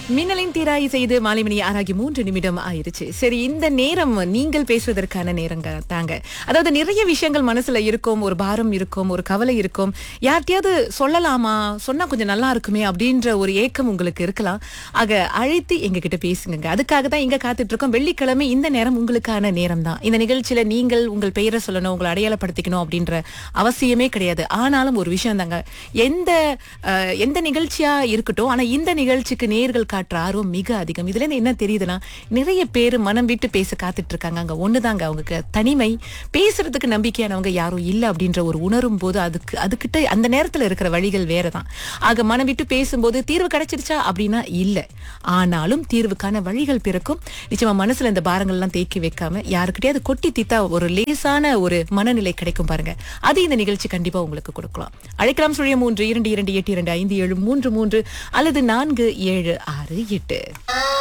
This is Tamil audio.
மின்னலின் தீராய் செய்து மாலை மணி ஆறாகி மூன்று நிமிடம் ஆயிருச்சு சரி இந்த நேரம் நீங்கள் பேசுவதற்கான நேரங்க தாங்க அதாவது நிறைய விஷயங்கள் மனசுல இருக்கும் ஒரு பாரம் இருக்கும் ஒரு கவலை இருக்கும் யார்கிட்டயாவது சொல்லலாமா சொன்னா கொஞ்சம் நல்லா இருக்குமே அப்படின்ற ஒரு ஏக்கம் உங்களுக்கு இருக்கலாம் ஆக அழைத்து எங்க கிட்ட பேசுங்க அதுக்காக தான் இங்க காத்துட்டு இருக்கோம் வெள்ளிக்கிழமை இந்த நேரம் உங்களுக்கான நேரம் தான் இந்த நிகழ்ச்சியில நீங்கள் உங்கள் பெயரை சொல்லணும் உங்களை அடையாளப்படுத்திக்கணும் அப்படின்ற அவசியமே கிடையாது ஆனாலும் ஒரு விஷயம் தாங்க எந்த அஹ், எந்த நிகழ்ச்சியா இருக்கட்டும் ஆனா இந்த நிகழ்ச்சிக்கு நேர்கள் காட்டுற ஆர்வம் மிக அதிகம் இதுல இருந்து என்ன தெரியுதுன்னா நிறைய பேர் மனம் விட்டு பேச காத்துட்டு இருக்காங்க அங்க ஒண்ணுதாங்க அவங்களுக்கு தனிமை பேசுறதுக்கு நம்பிக்கையானவங்க யாரும் இல்ல அப்படின்ற ஒரு உணரும் போது அதுக்கு அதுக்கிட்ட அந்த நேரத்துல இருக்கிற வழிகள் வேறதான் ஆக மனம் விட்டு பேசும்போது தீர்வு கிடைச்சிருச்சா அப்படின்னா இல்ல ஆனாலும் தீர்வுக்கான வழிகள் பிறக்கும் நிச்சயமா மனசுல இந்த பாரங்கள்லாம் தேக்கி வைக்காம யாருக்கிட்டயாவது கொட்டி தீத்தா ஒரு லேசான ஒரு மனநிலை கிடைக்கும் பாருங்க அது இந்த நிகழ்ச்சி கண்டிப்பா உங்களுக்கு கொடுக்கலாம் அழைக்கலாம் சுழிய மூன்று இரண்டு இரண்டு எட்டு இரண்டு ஐந்து ஏழு மூன்று மூன்று அல்லது நான்கு ஏழு ஆறு எட்டு